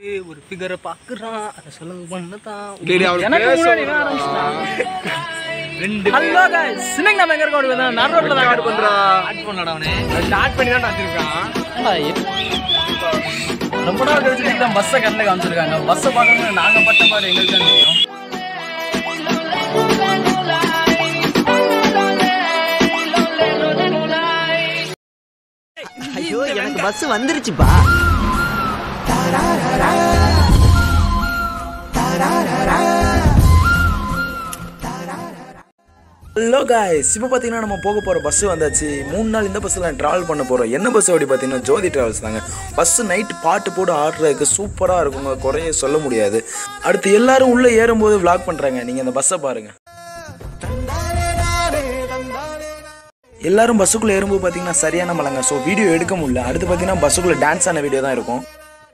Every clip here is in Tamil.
ஒரு ஃபிகரை பார்க்குறான் அதை சொல்லுங்க பண்ணதான் டேய், அவனுக்கு எனக்கு பேச முன்னாடி இவன் ஆரம்பிச்சிட்டான். ரெண்டு ஹலோ guys இன்னைக்கு நம்ம எங்க இருக்கோம் அப்படின்னா நான் ரோட்ல தான் ஆட் பண்றா ஆட் பண்ணடா அவனே ஸ்டார்ட் பண்ணி தான் வச்சிருக்கான் ரொம்ப நாள் கழிச்சு இன்னைக்கு தான் பஸ்ஸை கண்ணில் காமிச்சிருக்காங்க பஸ்ஸை பார்க்கறது நாங்க பட்ட பாடு எங்களுக்கு தான் தெரியும் ஐயோ எனக்கு பஸ் வந்துருச்சுப்பா ஹலோ காய்ஸ் இப்போ பார்த்தீங்கன்னா நம்ம போக போகிற பஸ்ஸு வந்தாச்சு மூணு நாள் இந்த பஸ்ஸில் ட்ராவல் பண்ண போகிறோம் என்ன பஸ் அப்படி பார்த்தீங்கன்னா ஜோதி ட்ராவல்ஸ் தாங்க பஸ்ஸு நைட்டு பாட்டு போட்டு ஆடுறதுக்கு சூப்பராக இருக்குங்க குறைய சொல்ல முடியாது அடுத்து எல்லாரும் உள்ளே ஏறும்போது vlog பண்ணுறாங்க நீங்கள் அந்த பஸ்ஸை பாருங்கள் எல்லாரும் பஸ்ஸுக்குள்ளே ஏறும்போது பார்த்தீங்கன்னா சரியான மலைங்க ஸோ வீடியோ எடுக்க முடியல அடுத்து பார்த்தீங்கன்னா பஸ்ஸுக்குள்ளே டான்ஸ் ஆன வீடியோ தான் இருக்கும்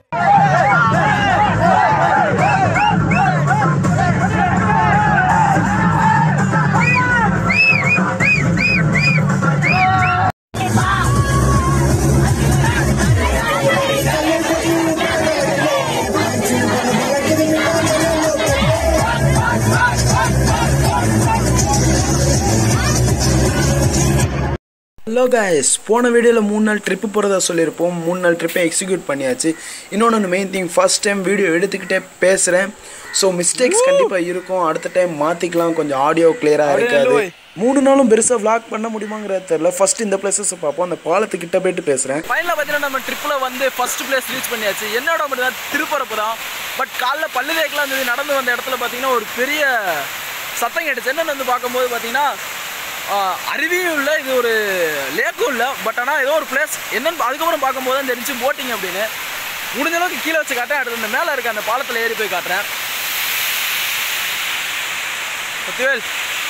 ஹலோ guys போன வீடியோவில் மூணு நாள் ட்ரிப்பு போகிறதா சொல்லியிருப்போம் மூணு நாள் ட்ரிப்பை எக்ஸிக்யூட் பண்ணியாச்சு இன்னொன்று main thing first time video எடுத்துக்கிட்டே பேசுகிறேன் ஸோ மிஸ்டேக்ஸ் கண்டிப்பாக இருக்கும் அடுத்த டைம் மாற்றிக்கலாம் கொஞ்சம் ஆடியோ கிளியராக இருக்காது மூணு நாளும் பெருசாக vlog பண்ண முடியுமாங்கிறது தெரில ஃபர்ஸ்ட் இந்த பிளேசஸ் பார்ப்போம் அந்த பாலத்துக்கிட்ட போயிட்டு பேசுகிறேன் ஃபைனலாக பார்த்தீங்கன்னா நம்ம ட்ரிப்பில் வந்து ஃபர்ஸ்ட் பிளேஸ் ரீச் பண்ணியாச்சு என்னோட மட்டும் தான் திருப்பரப்பு தான் பட் காலைல பல்லு தேக்கலாம் இருந்தது நடந்து வந்த இடத்துல பார்த்தீங்கன்னா ஒரு பெரிய சத்தம் கேட்டுச்சு என்னன்னு வந்து பார்க்கும்போது பார்த்தீங்கன்னா ஆஹ், அருவியும் இல்லை இது ஒரு லேக்கும் இல்லை பட் ஆனால் ஏதோ ஒரு பிளேஸ் என்னன்னு அதுக்கப்புறம் பார்க்கும்போது தான் தெரிஞ்சு போட்டிங் அப்படின்னு முடிஞ்ச அளவுக்கு கீழே வச்சு காட்டுறேன் அடுத்து இந்த மேலே இருக்க அந்த பாலத்தில் ஏறி போய் காட்டுறேன் சத்யவேல்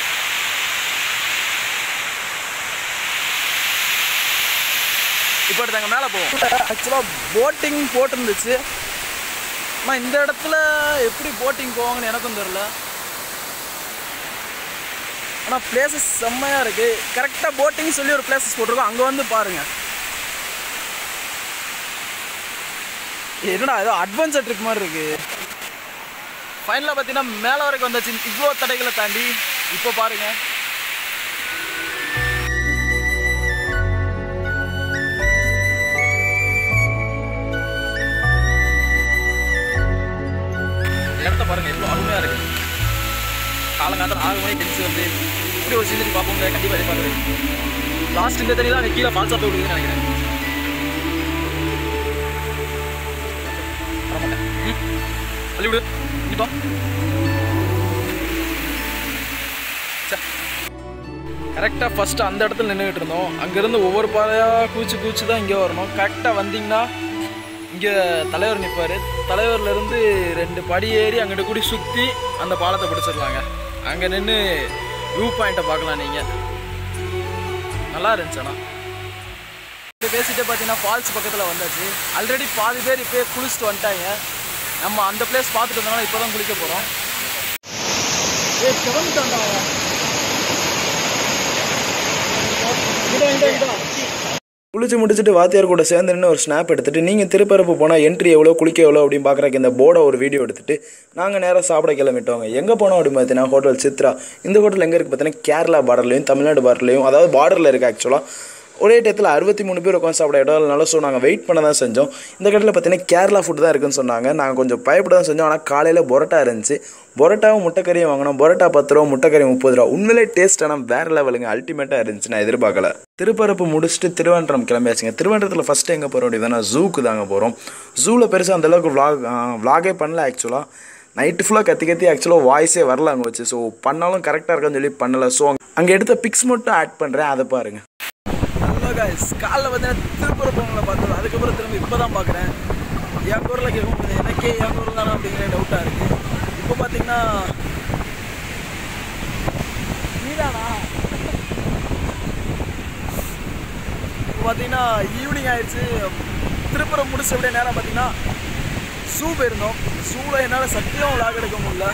இப்போ எடுத்தாங்க மேலே போவோம் ஆக்சுவலாக போட்டிங் போட்டிருந்துச்சு ஆனால் இந்த இடத்துல எப்படி போட்டிங் போவாங்கன்னு எனக்கும் தெரில ஆனால் பிளேசஸ் செம்மையாக இருக்குது கரெக்டாக போட்டிங் சொல்லி ஒரு பிளேசஸ் போட்டிருக்கோம் அங்கே வந்து பாருங்கள் என்னடா ஏதோ அட்வென்ச்சர் ட்ரிப் மாதிரி இருக்குது ஃபைனலாக பார்த்தீங்கன்னா மேலே வரைக்கும் வந்தாச்சு இவ்வளோ தடைகளை தாண்டி இப்போ பாருங்கள் இந்த இடத்த பாருங்க எவ்வளோ அருமையாக இருக்கு காலங்காலத்தில் ஆறு மணி டென்ஸ் வந்து இப்படி ஒரு சீனரி பார்ப்போம் கண்டிப்பாக எதிர்பார்க்குறேன் லாஸ்ட் இந்த தண்ணி தான் அங்கே கீழே ஃபால்ஸ் ஆஃப் விடுதுன்னு நினைக்கிறேன் வரமாட்டேன் ம். தள்ளி விடு இப்போ கரெக்டாக ஃபஸ்ட்டு அந்த இடத்துல நின்றுக்கிட்டு இருந்தோம் அங்கேருந்து ஒவ்வொரு பாதையாக கூச்சு கூச்சு தான் இங்கே வரணும் கரெக்டாக வந்தீங்கன்னா இங்கே தலைவர் நிற்பார் தலைவர்லேருந்து ரெண்டு படி ஏறி அங்கிட்ட கூடி சுற்றி அந்த பாலத்தை பிடிச்சிடலாங்க அங்கே நின்று வியூ பாயிண்ட்டை பார்க்கலாம் நீங்கள் நல்லா இருந்துச்சு ஆனால் இப்படி பேசிட்டு பார்த்தீங்கன்னா ஃபால்ஸ் பக்கத்தில் வந்தாச்சு ஆல்ரெடி பாதி பேர் இப்போ குளிச்சுட்டு வந்துட்டாங்க நம்ம அந்த பிளேஸ் பார்த்துட்டு வந்தனால இப்போ தான் குளிக்க போகிறோம் ஏ கிளம்பிட்டாண்டா குளிச்சு முடிச்சுட்டு வாத்தியார் கூட சேர்ந்து நின்று ஒரு ஸ்னாப் எடுத்துட்டு நீங்கள் திருப்பரப்பு போனால் என்ட்ரி எவ்வளோ குளிக்க எவ்வளோ அப்படின்னு பார்க்குறக்கு இந்த போர்டை ஒரு வீடியோ எடுத்துட்டு நாங்கள் நேராக சாப்பிட கிளம்பிட்டோங்க எங்கே போனோம் அப்படின்னு பார்த்தீங்கன்னா ஹோட்டல் சித்ரா இந்த ஹோட்டல் எங்கே இருக்குது பார்த்தீங்கன்னா கேரளா பார்டர்லையும் தமிழ்நாடு பார்டர்லையும் அதாவது பார்டரில் இருக்குது ஆக்சுவலாக ஒரே டயத்தில் அறுபத்தி மூணு பேர் உட்காந்து சாப்பிட இடம் இல்லைனால ஸோ நாங்கள் வெயிட் பண்ண தான் செஞ்சோம் இந்த கடையில் பார்த்தீங்கன்னா கேரளா ஃபுட் தான் இருக்குன்னு சொன்னாங்க நாங்கள் கொஞ்சம் பயப்பட தான் செஞ்சோம் ஆனால் காலையில் பொரோட்டா இருந்துச்சு பொரோட்டாவும் முட்டைக்கறியும் வாங்கினோம் பொரோட்டா பத்து ரூபா முட்டைக்கறி முப்பது ரூபா உண்மையிலே டேஸ்ட் ஆனால் வேறு லெவலுங்க அல்டிமேட்டாக இருந்துச்சு நான் எதிர்பார்க்கல திருப்பரப்பு முடிச்சுட்டு திருவனந்தபுரம் கிளம்பியாச்சுங்க திருவனந்தபுரத்தில் ஃபஸ்ட்டு எங்கே போகிறோம் அப்படின்னா ஜூக்கு தாங்க போகிறோம் ஜூவில் பெருசாக அந்தளவுக்கு vlog vlog-ஏ பண்ணல ஆக்சுவலாக நைட்டு ஃபுல்லாக கத்தி கத்தி ஆக்சுவலாக வாய்ஸே வரல அங்கே வச்சு ஸோ பண்ணாலும் கரெக்டாக இருக்கான்னு சொல்லி பண்ணலை ஸோ அங்கே எடுத்த பிக்ஸ் மட்டும் ஆட் பண்ணுறேன் அதை பாருங்கள் ஹலோ காய்ஸ் காலைல பார்த்தீங்கன்னா திருப்பரப்பவங்களை பார்த்தது அதுக்கப்புறம் திரும்ப இப்போ தான் பார்க்குறேன் என் குரலில் கேட்கும்போது எனக்கே என் குரல் தானே அப்படிங்கிற டவுட்டாக இருக்குது இப்போ பார்த்தீங்கன்னா நீதானா இப்போ பார்த்தீங்கன்னா ஈவினிங் ஆயிடுச்சு திருப்பரம் முடிச்ச அப்படியே நேரம் பார்த்தீங்கன்னா ஸூ போயிருந்தோம் ஸூவில் என்னால் சத்தியம் விளாக் எடுக்க முடியல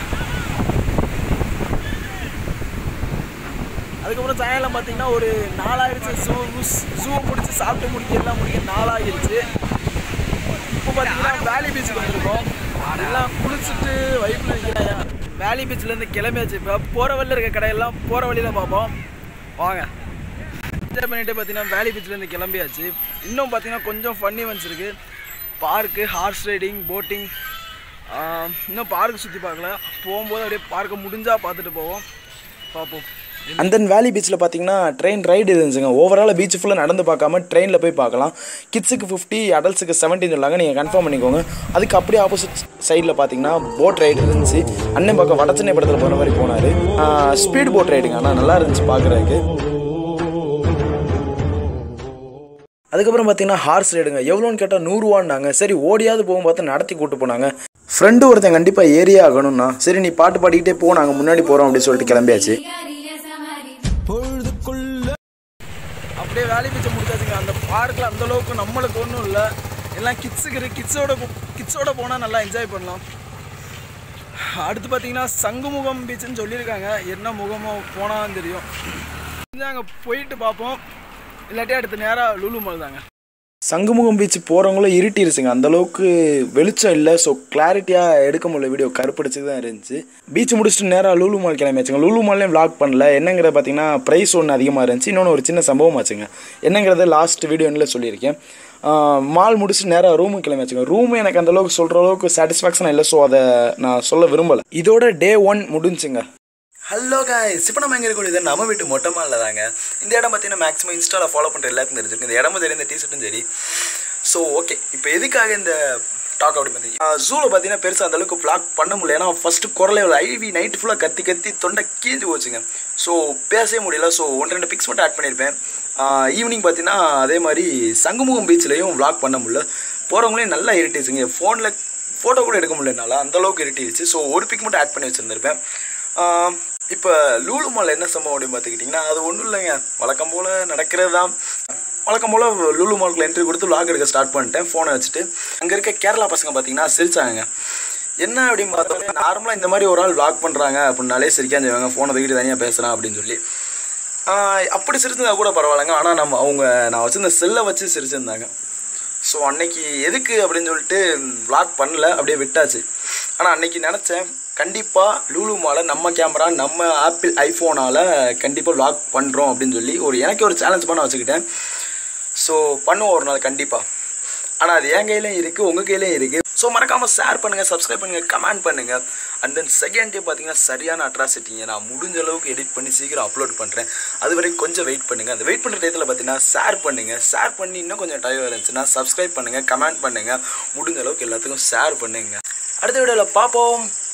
அதுக்கப்புறம் சாயங்காலம் பார்த்தீங்கன்னா ஒரு நாலாயிடுச்சு ஸூ ஸூ முடிச்சு சாப்பிட்டு முடிக்க எல்லாம் முடிக்க நாலாகிருச்சு இப்போ பார்த்தீங்கன்னா வேலி பீச்சுக்கு வந்திருக்கோம் வேலி பீச்லேருந்து கிளம்பியாச்சு இப்போ போகிற வழியில் இருக்க கடையெல்லாம் போகிற வழியில் பார்ப்போம் வாங்க என்ஜாய் பண்ணிட்டு பார்த்தீங்கன்னா வேலி பீச்லேருந்து கிளம்பியாச்சு இன்னும் பார்த்தீங்கன்னா கொஞ்சம் ஃபன்னி வன்ஸ் இருக்குது பார்க்கு ஹார்ஸ் ரைடிங் போட்டிங் இன்னும் பார்க் சுற்றி பார்க்கல போகும்போது அப்படியே பார்க்க முடிஞ்சால் பார்த்துட்டு போவோம் பார்ப்போம் அண்ட் தென் வேலி பீச்சில் பார்த்தீங்கன்னா ட்ரெயின் ரைடு இருந்துச்சுங்க ஓவரால் பீச் ஃபுல்லாக நடந்து பார்க்காம ட்ரெயினில் போய் பார்க்கலாம் கிட்ஸுக்கு ஃபிஃப்டி அடல்ட்ஸுக்கு செவன்ட்டின் சொல்லாங்க நீங்கள் கன்ஃபார்ம் பண்ணிக்கோங்க அதுக்கு அப்படியே ஆப்போசிட் சைடில் பார்த்தீங்கன்னா போட் ரைடு இருந்துச்சு அண்ணன் பக்கம் வடச்சென்னை படத்தில் போகிற மாதிரி போனார் ஸ்பீட் போட் ரைடுங்க ஆனால் நல்லா இருந்துச்சு பார்க்குறதுக்கு அதுக்கப்புறம் பார்த்தீங்கன்னா ஹார்ஸ் ரைடுங்க எவ்வளோன்னு கேட்டால் நூறுரூவான்னாங்க சரி ஓடியாவது போகும் பார்த்து நடத்தி கூட்டு போனாங்க ஃப்ரெண்டு ஒருத்தன் கண்டிப்பாக ஏரியா ஆகணும்னா சரி நீ பாட்டு பாடிக்கிட்டே போ நாங்கள் முன்னாடி போகிறோம் அப்படின்னு சொல்லிட்டு கிளம்பியாச்சு அப்படியே வேலை பீச்சை முடிச்சாச்சுங்க அந்த பார்க்கில் அந்த அளவுக்கு நம்மளுக்கு ஒன்றும் இல்லை எல்லாம் கிட்ஸுக்கு இருக்கு கிட்ஸோட கிட்ஸோட போனால் நல்லா என்ஜாய் பண்ணலாம் அடுத்து பார்த்தீங்கன்னா சங்குமுகம் பீச்சுன்னு சொல்லியிருக்காங்க என்ன முகமோ போனால் தெரியும் அங்கே போயிட்டு பார்ப்போம் இல்லாட்டி அடுத்து நேராக லூலு மால் தாங்க சங்குமுகம் பீச் போகிறவங்களும் இருட்டிருச்சுங்க அந்த அளவுக்கு வெளிச்சம் இல்லை ஸோ கிளாரிட்டியாக எடுக்க முடியல வீடியோ கருப்படிச்சு தான் இருந்துச்சு பீச் முடிச்சுட்டு நேராக லூலு மால் கிளம்பியாச்சுங்க லூலு மால்லையும் vlog பண்ணல என்னங்கிறத பார்த்தீங்கன்னா ப்ரைஸ் ஒன்று அதிகமாக இருந்துச்சு இன்னொன்று ஒரு சின்ன சம்பவம் ஆச்சுங்க என்னங்கிறத லாஸ்ட் வீடியோனில் சொல்லியிருக்கேன் மால் முடிச்சுட்டு நேராக ரூமுக்கு கிளம்பியாச்சுங்க ரூம் எனக்கு அந்த அளவுக்கு சொல்கிற அளவுக்கு சாட்டிஸ்ஃபேக்ஷன் இல்லை ஸோ அதை நான் சொல்ல விரும்பலை இதோட டே ஒன் முடிஞ்சுங்க ஹலோ காய்ஸ் இப்போ நம்ம எங்கே இருக்கக்கூடியது நம்ம வீட்டு மொட்டை மாலில் தாங்க இந்த இடம் பார்த்தீங்கன்னா மேக்ஸிமம் இன்ஸ்டாவில் ஃபாலோ பண்ணுற எல்லாத்துக்கும் தெரிஞ்சிருக்கு இந்த இடமும் சரி இந்த டிஷர்ட்டும் சரி ஸோ ஓகே இப்போ எதுக்காக இந்த டாக் அப்படி பார்த்தீங்க ஜூவில் பார்த்தீங்கன்னா பெருசாக அந்த அளவுக்கு vlog பண்ண முடியல ஏன்னா ஃபஸ்ட்டு குரலை ஐவி நைட்டு ஃபுல்லாக கத்தி கத்தி தொண்டை கீஞ்சு போச்சுங்க ஸோ பேசவே முடியல ஸோ ஒன்று ரெண்டு பிக்ஸ் மட்டும் ஆட் பண்ணியிருப்பேன் ஈவினிங் பார்த்தீங்கன்னா அதே மாதிரி சங்குமுகம் பீச்லேயும் vlog பண்ண முடியல போகிறவங்களையும் நல்லா இருட்டிச்சுங்க ஃபோனில் ஃபோட்டோ கூட எடுக்க முடியல என்னால் அந்த அளவுக்கு இருட்டிடுச்சு ஸோ ஒரு பிக் மட்டும் ஆட் பண்ணி வச்சுருந்துருப்பேன் இப்போ லூலு மால் என்ன சம்பவம் அப்படின்னு பார்த்துக்கிட்டிங்கன்னா அது ஒன்றும் இல்லைங்க வழக்கம் போல் நடக்கிறது தான் வழக்கம் போல் லூலு மாலுக்குள்ள என்ட்ரி கொடுத்து vlog எடுக்க ஸ்டார்ட் பண்ணிட்டேன் ஃபோனை வச்சுட்டு அங்கே இருக்க கேரளா பசங்க பார்த்தீங்கன்னா சிரிச்சாங்க என்ன அப்படின்னு பார்த்தோம்னா நார்மலாக இந்த மாதிரி ஒரு ஆள் vlog பண்ணுறாங்க அப்படின்னாலே சிரிக்காம செய்வாங்க ஃபோனை தூக்கிட்டு தனியாக பேசுகிறான் அப்படின்னு சொல்லி ஆஹ் அப்படி சிரிச்சிருந்தா கூட பரவாயில்லைங்க ஆனால் நம்ம அவங்க நான் வச்சிருந்த செல்லை வச்சு சிரிச்சிருந்தாங்க ஸோ அன்னைக்கு எதுக்கு அப்படின்னு சொல்லிட்டு vlog பண்ணல அப்படியே விட்டாச்சு ஆனால் அன்னைக்கு நினச்சேன் கண்டிப்பாக லூலு மாலை நம்ம கேமரா நம்ம ஆப்பிள் ஐஃபோனால் கண்டிப்பாக vlog பண்ணுறோம் அப்படின்னு சொல்லி ஒரு எனக்கு ஒரு சேலஞ்ச் பண்ண வச்சுக்கிட்டேன் ஸோ பண்ணுவோம் ஒரு நாள் கண்டிப்பாக ஆனால் அது என் கையிலையும் இருக்குது உங்கள் கையிலையும் இருக்குது ஸோ மறக்காமல் ஷேர் பண்ணுங்கள் சப்ஸ்கிரைப் பண்ணுங்கள் கமெண்ட் பண்ணுங்கள் அண்ட் தென் செகண்ட் டே பார்த்தீங்கன்னா சரியான அட்ராசிட்டிங்க நான் முடிஞ்ச அளவுக்கு எடிட் பண்ணி சீக்கிரம் அப்லோட் பண்ணுறேன் அது வரைக்கும் கொஞ்சம் வெயிட் பண்ணுங்கள் அந்த வெயிட் பண்ணுற டயத்தில் பார்த்தீங்கன்னா ஷேர் பண்ணுங்கள் ஷேர் பண்ணி இன்னும் கொஞ்சம் டைம் இருந்துச்சுன்னா சப்ஸ்கிரைப் பண்ணுங்கள் கமெண்ட் பண்ணுங்கள் முடிஞ்ச அளவுக்கு எல்லாத்துக்கும் ஷேர் பண்ணுங்கள் அடுத்த வீடியோவில் பார்ப்போம்